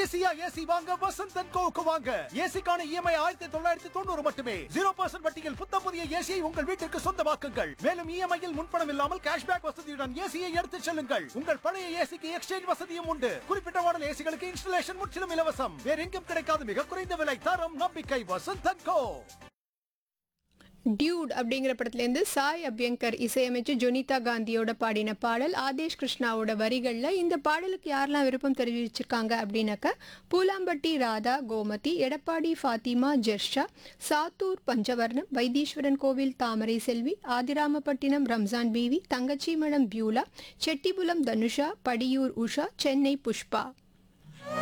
ஈஸியா ஏசி வாங்க வசந்த் அண்ட் கோவுக்கு வாங்க ஏசிக்கான இஎம்ஐ ஆயிரத்தி தொள்ளாயிரத்தி தொண்ணூறு மட்டுமே ஜீரோ பர்சன்ட் வட்டியில் புத்த புதிய ஏசியை உங்கள் வீட்டிற்கு சொந்தமாக்குங்கள் மேலும் இஎம்ஐயில் முன்பணம் இல்லாமல் கேஷ்பேக் வசதியுடன் ஏசியை எடுத்துச் செல்லுங்கள் உங்கள் பழைய ஏசிக்கு எக்ஸ்சேஞ்ச் வசதியும் உண்டு குறிப்பிட்ட மாடல் ஏசிகளுக்கு இன்ஸ்டலேஷன் முற்றிலும் இலவசம் வேற எங்கும் கிடைக்காத மிக குறைந்த விலை தரம் நம்பிக்கை வசந்த் அண்ட் கோ டியூட் அப்படிங்கிற படத்துலேருந்து சாய் அபியங்கர் இசையமைச்சு ஜொனிதா காந்தியோட பாடின பாடல் ஆதேஷ் கிருஷ்ணாவோட வரிகளில் இந்த பாடலுக்கு யாரெல்லாம் விருப்பம் தெரிவிச்சிருக்காங்க அப்படின்னாக்க பூலாம்பட்டி ராதா கோமதி எடப்பாடி ஃபாத்திமா ஜெர்ஷா சாத்தூர் பஞ்சவர்ணம் வைத்தீஸ்வரன் கோவில் தாமரை செல்வி ஆதிராமப்பட்டினம் ரம்ஜான் பீவி தங்கச்சிமடம் பியூலா செட்டிபுலம் தனுஷா படியூர் உஷா சென்னை புஷ்பா